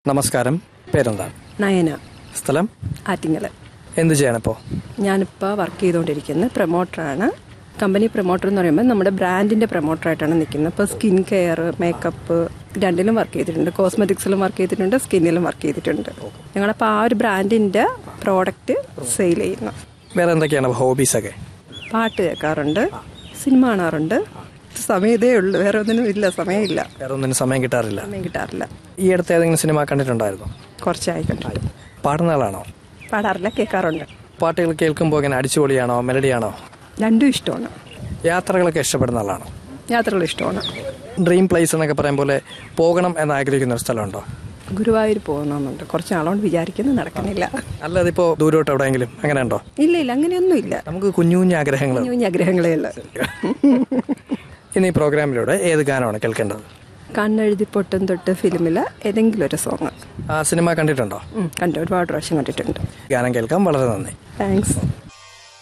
നമസ്കാരം പേരെന്താണ് നയന സ്ഥലം ആറ്റിങ്ങൽ എന്ത് ചെയ്യണിപ്പോൾ ഞാനിപ്പോൾ വർക്ക് ചെയ്തുകൊണ്ടിരിക്കുന്ന പ്രൊമോട്ടറാണ് കമ്പനി പ്രൊമോട്ടർ എന്ന് പറയുമ്പോൾ നമ്മുടെ ബ്രാൻഡിൻ്റെ പ്രൊമോട്ടറായിട്ടാണ് നിൽക്കുന്നത് ഇപ്പോൾ സ്കിൻ കെയർ മേക്കപ്പ് രണ്ടിലും വർക്ക് ചെയ്തിട്ടുണ്ട് കോസ്മെറ്റിക്സിലും വർക്ക് ചെയ്തിട്ടുണ്ട് സ്കിന്നിലും വർക്ക് ചെയ്തിട്ടുണ്ട് ഞങ്ങളപ്പോൾ ആ ഒരു ബ്രാൻഡിൻ്റെ പ്രോഡക്റ്റ് സെയിൽ ചെയ്യുന്നു വേറെ എന്തൊക്കെയാണ് ഹോബീസൊക്കെ പാട്ട് കേൾക്കാറുണ്ട് സിനിമ കാണാറുണ്ട് സമയം ഇതേ ഉള്ളൂ വേറെ ഒന്നിനും ഇല്ല സമയമില്ല വേറെ ഒന്നിനും സമയം കിട്ടാറില്ല സമയം കിട്ടാറില്ല ഈ അടുത്ത് ഏതെങ്കിലും സിനിമ കണ്ടിട്ടുണ്ടായിരുന്നോ കുറച്ചായി കണ്ടിട്ട് പാടുന്ന ആളാണോ പാടാറില്ല കേൾക്കാറുണ്ട് പാട്ടുകൾ കേൾക്കുമ്പോൾ ഇങ്ങനെ അടിച്ചുപൊളിയാണോ മെലഡിയാണോ രണ്ടും ഇഷ്ടമാണ് യാത്രകളൊക്കെ ഇഷ്ടപ്പെടുന്ന ആളാണോ യാത്രകൾ ഇഷ്ടമാണ് ഡ്രീം പ്ലേസ് എന്നൊക്കെ പറയും പോലെ പോകണം എന്ന് ആഗ്രഹിക്കുന്ന ഒരു സ്ഥലമുണ്ടോ ഗുരുവായൂർ പോകുന്നുണ്ട് കുറച്ച് നാളുകൊണ്ട് വിചാരിക്കുന്നു നടക്കുന്നില്ല അല്ലാതെ ഇപ്പോൾ ദൂരോട്ട് എവിടെയെങ്കിലും അങ്ങനെ ഉണ്ടോ ഇല്ല ഇല്ല അങ്ങനെയൊന്നും ഇല്ല നമുക്ക് കുഞ്ഞു കുഞ്ഞു ആഗ്രഹങ്ങൾ കുഞ്ഞു കുഞ്ഞു ആഗ്രഹങ്ങളേ ഉള്ളു ഇന്ന് ഈ പ്രോഗ്രാമിലൂടെ ഏത് ഗാനമാണ് കേൾക്കേണ്ടത് കണ്ണെഴുതി പൊട്ടും തൊട്ട് ഫിലിമിൽ ഏതെങ്കിലും ഒരു സോങ് ആ സിനിമ കണ്ടിട്ടുണ്ടോ കണ്ടു ഒരുപാട് പ്രാവശ്യം കണ്ടിട്ടുണ്ട് ഗാനം കേൾക്കാം വളരെ നന്ദി താങ്ക്സ്